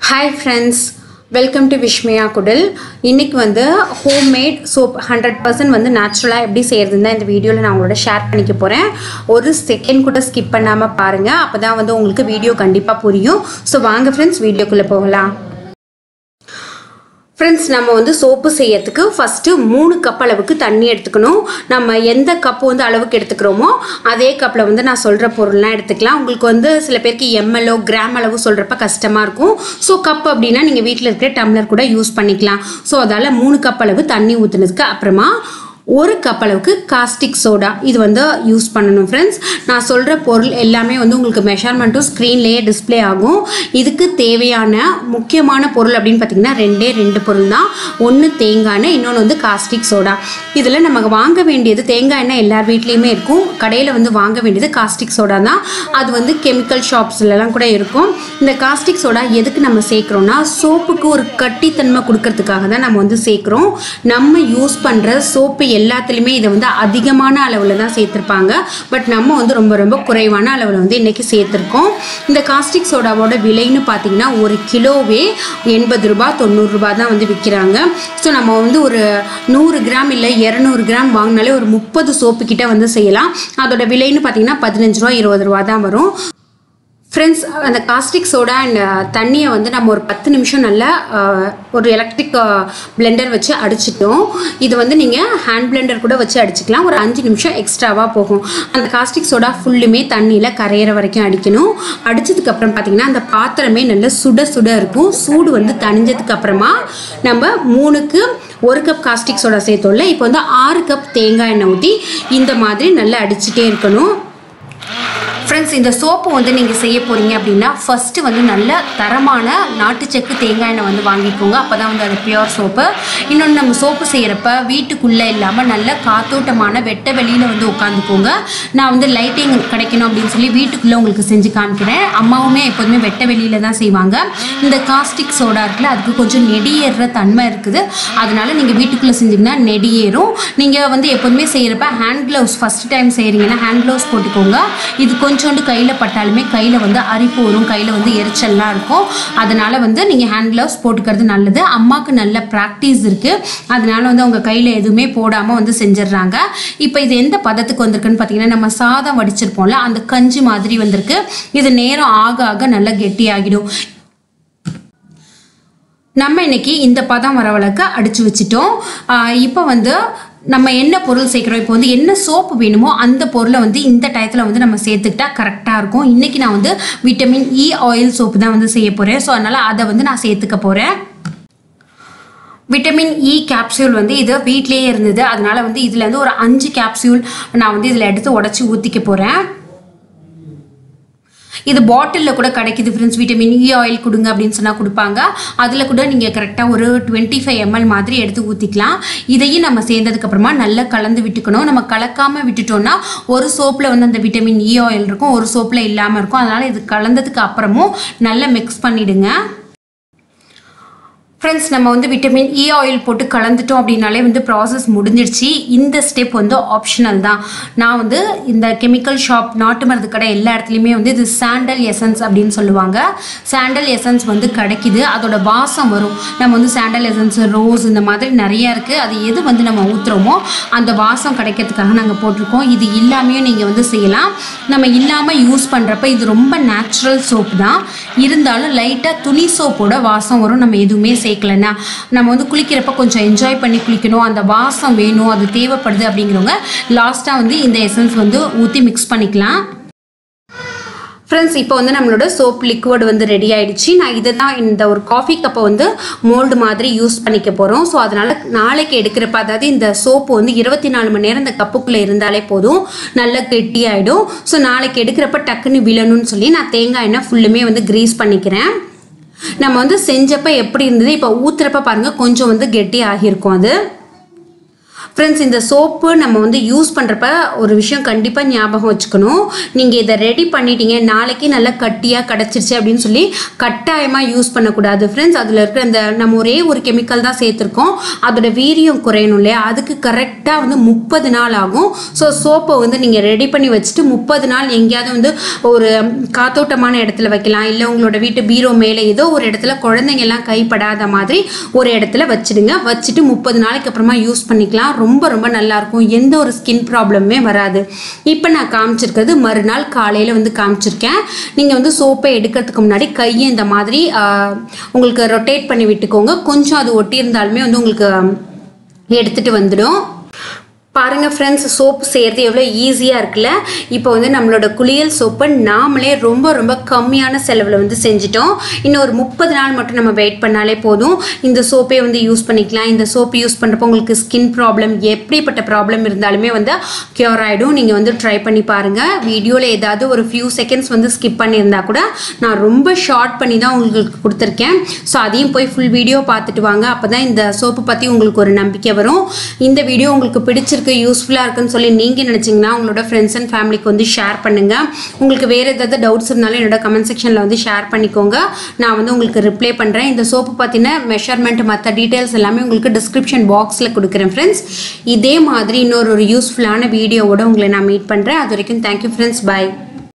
hi friends welcome to விஷ்மியா குடில் இன்னைக்கு வந்து ஹோம்மேட் சோப் ஹண்ட்ரட் பர்சன்ட் வந்து நேச்சுரலாக எப்படி செய்கிறதுன்னு தான் இந்த வீடியோவில் நான் உங்களோட ஷேர் பண்ணிக்க போகிறேன் ஒரு செகண்ட் கூட ஸ்கிப் பண்ணாமல் பாருங்கள் அப்போ தான் வந்து உங்களுக்கு வீடியோ கண்டிப்பாக புரியும் ஸோ வாங்க ஃப்ரெண்ட்ஸ் வீடியோக்குள்ளே போகலாம் ஃப்ரெண்ட்ஸ் நம்ம வந்து சோப்பு செய்யறதுக்கு ஃபஸ்ட்டு மூணு கப் அளவுக்கு தண்ணி எடுத்துக்கணும் நம்ம எந்த கப்பு வந்து அளவுக்கு எடுத்துக்கிறோமோ அதே கப்பில் வந்து நான் சொல்கிற பொருள்லாம் எடுத்துக்கலாம் உங்களுக்கு வந்து சில பேருக்கு எம்எல்ஓ கிராம் அளவு சொல்கிறப்ப கஷ்டமாக இருக்கும் ஸோ கப் அப்படின்னா நீங்கள் வீட்டில் இருக்கிற டம்ளர் கூட யூஸ் பண்ணிக்கலாம் ஸோ அதால் மூணு கப் அளவு தண்ணி ஊற்றுனதுக்கு அப்புறமா ஒரு கப் அளவுக்கு காஸ்டிக் சோடா இது வந்து யூஸ் பண்ணணும் ஃப்ரெண்ட்ஸ் நான் சொல்கிற பொருள் எல்லாமே வந்து உங்களுக்கு மெஷர்மெண்ட்டும் ஸ்க்ரீன்லேயே டிஸ்ப்ளே ஆகும் இதுக்கு தேவையான முக்கியமான பொருள் அப்படின்னு பார்த்தீங்கன்னா ரெண்டே ரெண்டு பொருள் தான் ஒன்று தேங்காய் எண்ணெய் இன்னொன்று வந்து காஸ்டிக் சோடா இதில் நமக்கு வாங்க வேண்டியது தேங்காய் எண்ணெய் எல்லார் வீட்லேயுமே இருக்கும் கடையில் வந்து வாங்க வேண்டியது காஸ்டிக் சோடா தான் அது வந்து கெமிக்கல் ஷாப்ஸ்லலாம் கூட இருக்கும் இந்த காஸ்டிக் சோடா எதுக்கு நம்ம சேர்க்குறோன்னா சோப்புக்கு ஒரு கட்டித்தன்மை கொடுக்கறதுக்காக தான் நம்ம வந்து சேர்க்குறோம் நம்ம யூஸ் பண்ணுற சோப்பு எல்லாத்துலேயுமே இதை வந்து அதிகமான அளவில் தான் சேர்த்துருப்பாங்க பட் நம்ம வந்து ரொம்ப ரொம்ப குறைவான அளவில் வந்து இன்றைக்கி சேர்த்துருக்கோம் இந்த காஸ்டிக் சோடாவோட விலைன்னு பார்த்தீங்கன்னா ஒரு கிலோவே எண்பது ரூபா தொண்ணூறு ரூபாய் தான் வந்து விற்கிறாங்க ஸோ நம்ம வந்து ஒரு நூறு கிராம் இல்லை இரநூறு கிராம் வாங்கினாலே ஒரு முப்பது சோப்பு கிட்ட வந்து செய்யலாம் அதோட விலைன்னு பார்த்தீங்கன்னா பதினஞ்சு ரூபா இருபது ரூபா தான் வரும் ஃப்ரெண்ட்ஸ் அந்த காஸ்டிக் சோடா அண்ட் தண்ணியை வந்து நம்ம ஒரு பத்து நிமிஷம் நல்லா அஹ், ஒரு எலக்ட்ரிக் பிளெண்டர் வச்சு அடிச்சிட்டோம் இது வந்து நீங்கள் ஹேண்ட் பிளெண்டர் கூட வச்சு அடிச்சுக்கலாம் ஒரு அஞ்சு நிமிஷம் எக்ஸ்ட்ராவாக போகும் அந்த காஸ்டிக் சோடா ஃபுல்லுமே தண்ணியில் கரையிற வரைக்கும் அடிக்கணும் அடிச்சதுக்கப்புறம் பார்த்தீங்கன்னா அந்த பாத்திரமே நல்ல சுட சுட இருக்கும் சூடு வந்து தணிஞ்சதுக்கு அப்புறமா நம்ம மூணுக்கு ஒரு கப் காஸ்டிக் சோடா சேர்த்தோம்ல இப்போ வந்து ஆறு கப் தேங்காய் எண்ணெய் ஊற்றி இந்த மாதிரி நல்லா அடிச்சுட்டே இருக்கணும் ஃப்ரெண்ட்ஸ் இந்த சோப்பு வந்து நீங்கள் செய்ய போகிறீங்க அப்படின்னா ஃபஸ்ட்டு வந்து நல்ல தரமான நாட்டு செக்கு தேங்காய் எண்ணெய் வந்து வாங்கிக்கோங்க அப்போ தான் வந்து அது பியூர் சோப்பு இன்னொன்று நம்ம சோப்பு செய்கிறப்ப வீட்டுக்குள்ளே இல்லாமல் நல்ல காத்தோட்டமான வெட்ட வெளியில் வந்து உட்காந்துக்கோங்க நான் வந்து லைட்டிங் கிடைக்கணும் அப்படின்னு சொல்லி வீட்டுக்குள்ளே உங்களுக்கு செஞ்சு காமிக்கிறேன் அம்மாவுமே எப்போதுமே வெட்ட வெளியில் தான் செய்வாங்க இந்த காஸ்டிக் சோடா இருக்குல்ல அதுக்கு கொஞ்சம் நெடியேறுற தன்மை இருக்குது அதனால நீங்கள் வீட்டுக்குள்ளே செஞ்சீங்கன்னா நெடியேறும் நீங்கள் வந்து எப்போதுமே செய்கிறப்ப ஹேண்ட் க்ளவுஸ் ஃபஸ்ட் டைம் செய்கிறீங்கன்னா ஹேண்ட் க்ளவுஸ் போட்டுக்கோங்க இது கொஞ்சோண்டு கையில் பட்டாலுமே கையில் வந்து அரிப்பு வரும் கையில் வந்து எரிச்சல்லாம் இருக்கும் அதனால வந்து நீங்கள் ஹேண்ட் க்ளவுஸ் போட்டுக்கிறது நல்லது அம்மாவுக்கு நல்ல ப்ராக்டிஸ் இருக்குது அதனால வந்து அவங்க கையில் எதுவுமே போடாமல் வந்து செஞ்சிடுறாங்க இப்போ இது எந்த பதத்துக்கு வந்திருக்குன்னு பார்த்தீங்கன்னா நம்ம சாதம் வடிச்சிருப்போம்ல அந்த கஞ்சி மாதிரி வந்திருக்கு இது நேரம் ஆக ஆக நல்லா கெட்டியாகிடும் நம்ம இன்னைக்கு இந்த பதம் வரவழைக்க அடிச்சு வச்சிட்டோம் ஆஹ் இப்போ வந்து நம்ம என்ன பொருள் சேர்க்குறோம் இப்போ வந்து என்ன சோப்பு வேணுமோ அந்த பொருளை வந்து இந்த டயத்தில் வந்து நம்ம சேர்த்துக்கிட்டா கரெக்டாக இருக்கும் இன்றைக்கி நான் வந்து விட்டமின் இ ஆயில் சோப்பு தான் வந்து செய்ய போகிறேன் ஸோ அதனால் அதை வந்து நான் சேர்த்துக்க போகிறேன் விட்டமின் இ கேப்சியூல் வந்து இது வீட்லேயே இருந்தது அதனால வந்து இதில் வந்து ஒரு அஞ்சு கேப்சியூல் நான் வந்து இதில் எடுத்து உடச்சி ஊற்றிக்க போகிறேன் இது பாட்டிலில் கூட கிடைக்குது ஃப்ரெண்ட்ஸ் விட்டமின் இ ஆயில் கொடுங்க அப்படின்னு சொன்னால் கொடுப்பாங்க அதில் கூட நீங்கள் கரெக்டாக ஒரு டுவெண்ட்டி ஃபைவ் எம்எல் மாதிரி எடுத்து ஊற்றிக்கலாம் இதையும் நம்ம சேர்ந்ததுக்கப்புறமா நல்லா கலந்து விட்டுக்கணும் நம்ம கலக்காமல் விட்டுட்டோம்னா ஒரு சோப்பில் வந்து அந்த விட்டமின் இ ஆயில் இருக்கும் ஒரு சோப்பில் இல்லாமல் இருக்கும் அதனால் இது கலந்ததுக்கு அப்புறமும் நல்லா மிக்ஸ் பண்ணிவிடுங்க ஃப்ரெண்ட்ஸ் நம்ம வந்து விட்டமின் இ ஆயில் போட்டு கலந்துட்டோம் அப்படின்னாலே வந்து ப்ராசஸ் முடிஞ்சிடுச்சு இந்த ஸ்டெப் வந்து ஆப்ஷனல் தான் நான் வந்து இந்த கெமிக்கல் ஷாப் நாட்டு மருந்து கடை எல்லா இடத்துலையுமே வந்து இது சாண்டல் எசன்ஸ் அப்படின்னு சொல்லுவாங்க சாண்டல் எசன்ஸ் வந்து கிடைக்குது அதோட வாசம் வரும் நம்ம வந்து சாண்டல் எசன்ஸ் ரோஸ் இந்த மாதிரி நிறைய இருக்குது அது எது வந்து நம்ம ஊற்றுறோமோ அந்த வாசம் கிடைக்கிறதுக்காக நாங்கள் போட்டிருக்கோம் இது இல்லாமையும் நீங்கள் வந்து செய்யலாம் நம்ம இல்லாமல் யூஸ் பண்ணுறப்ப இது ரொம்ப நேச்சுரல் சோப் தான் இருந்தாலும் லைட்டாக துணி சோப்போட வாசம் வரும் நம்ம எதுவுமே சேர்க்கலன்னா நம்ம வந்து குளிக்கிறப்ப கொஞ்சம் என்ஜாய் பண்ணி குளிக்கணும் அந்த வாசம் வேணும் அது தேவைப்படுது அப்படிங்கிறவங்க லாஸ்ட்டாக வந்து இந்த எசன்ஸ் வந்து ஊற்றி மிக்ஸ் பண்ணிக்கலாம் ஃப்ரெண்ட்ஸ் இப்போ வந்து நம்மளோட சோப் லிக்விட் வந்து ரெடி ஆயிடுச்சு நான் இதை தான் இந்த ஒரு காஃபி கப்பை வந்து மோல்டு மாதிரி யூஸ் பண்ணிக்க போகிறோம் ஸோ அதனால் நாளைக்கு எடுக்கிறப்ப அதாவது இந்த சோப்பு வந்து இருபத்தி நாலு மணி நேரம் இந்த கப்புக்குள்ளே இருந்தாலே போதும் நல்லா கெட்டி ஆகிடும் ஸோ நாளைக்கு எடுக்கிறப்ப டக்குன்னு விழணும்னு சொல்லி நான் தேங்காய் எண்ணெய் ஃபுல்லுமே வந்து க்ரீஸ் பண்ணிக்கிறேன் நம்ம வந்து செஞ்சப்ப எப்படி இருந்தது இப்போ ஊத்துறப்ப பாருங்கள் கொஞ்சம் வந்து கெட்டி ஆகியிருக்கும் அது ஃப்ரெண்ட்ஸ் இந்த சோப்பு நம்ம வந்து யூஸ் பண்ணுறப்ப ஒரு விஷயம் கண்டிப்பாக ஞாபகம் வச்சுக்கணும் நீங்கள் இதை ரெடி பண்ணிட்டீங்க நாளைக்கு நல்லா கட்டியாக கிடச்சிருச்சு அப்படின்னு சொல்லி கட்டாயமாக யூஸ் பண்ணக்கூடாது ஃப்ரெண்ட்ஸ் அதில் இருக்கிற அந்த நம்ம ஒரே ஒரு கெமிக்கல் தான் சேர்த்துருக்கோம் அதோட வீரியம் குறையணும் இல்லையா அதுக்கு கரெக்டாக வந்து முப்பது நாள் ஆகும் ஸோ சோப்பை வந்து நீங்கள் ரெடி பண்ணி வச்சுட்டு முப்பது நாள் எங்கேயாவது வந்து ஒரு காத்தோட்டமான இடத்துல வைக்கலாம் இல்லை உங்களோட வீட்டு பீரோ மேலே ஏதோ ஒரு இடத்துல குழந்தைங்க எல்லாம் கைப்படாத மாதிரி ஒரு இடத்துல வச்சிடுங்க வச்சுட்டு முப்பது நாளைக்கு அப்புறமா யூஸ் பண்ணிக்கலாம் ரொம்ப ரொம்ப நல்லா இருக்கும் எந்த ஒரு ஸ்கின் ப்ராப்ளமே வராது இப்போ நான் காமிச்சிருக்கிறது மறுநாள் காலையில் வந்து காமிச்சிருக்கேன் நீங்கள் வந்து சோப்பை எடுக்கிறதுக்கு முன்னாடி கையை இந்த மாதிரி ஆஹ், உங்களுக்கு ரொட்டேட் பண்ணி விட்டுக்கோங்க கொஞ்சம் அது ஒட்டி இருந்தாலுமே வந்து உங்களுக்கு எடுத்துட்டு வந்துடும் பாருங்கள் ஃப்ரெண்ட்ஸ் சோப்பு செய்கிறது எவ்வளோ ஈஸியாக இருக்குல்ல இப்போ வந்து நம்மளோட குளியல் சோப்பை நாமளே ரொம்ப ரொம்ப கம்மியான செலவில் வந்து செஞ்சிட்டோம் இன்னும் ஒரு முப்பது நாள் மட்டும் நம்ம வெயிட் பண்ணாலே போதும் இந்த சோப்பை வந்து யூஸ் பண்ணிக்கலாம் இந்த சோப்பு யூஸ் பண்ணுறப்போ உங்களுக்கு ஸ்கின் ப்ராப்ளம் எப்படிப்பட்ட ப்ராப்ளம் இருந்தாலுமே வந்து க்யூர் ஆகிடும் நீங்கள் வந்து ட்ரை பண்ணி பாருங்கள் வீடியோவில் ஏதாவது ஒரு ஃபியூ செகண்ட்ஸ் வந்து ஸ்கிப் பண்ணியிருந்தா கூட நான் ரொம்ப ஷார்ட் பண்ணி தான் உங்களுக்கு கொடுத்துருக்கேன் ஸோ அதையும் போய் ஃபுல் வீடியோ பார்த்துட்டு வாங்க அப்போ தான் இந்த சோப்பு பற்றி உங்களுக்கு ஒரு நம்பிக்கை வரும் இந்த வீடியோ உங்களுக்கு பிடிச்சிருக்கு யூஸ்ஃபுல்லாக இருக்குன்னு சொல்லி நீங்கள் நினச்சிங்கன்னா உங்களோட ஃப்ரெண்ட்ஸ் அண்ட் ஃபேமிலிக்கு வந்து ஷேர் பண்ணுங்கள் உங்களுக்கு வேறு ஏதாவது டவுட்ஸ் இருந்தாலும் என்னோட கமெண்ட் செக்ஷனில் வந்து ஷேர் பண்ணிக்கோங்க நான் வந்து உங்களுக்கு ரிப்ளை பண்ணுறேன் இந்த சோப்பு பற்றின மெஷர்மெண்ட் மற்ற டீட்டெயில்ஸ் எல்லாமே உங்களுக்கு டிஸ்கிரிப்ஷன் பாக்ஸில் கொடுக்குறேன் ஃப்ரெண்ட்ஸ் இதே மாதிரி இன்னொரு ஒரு யூஸ்ஃபுல்லான வீடியோவோட உங்களை நான் மீட் பண்ணுறேன் அது வரைக்கும் தேங்க்யூ ஃப்ரெண்ட்ஸ் பை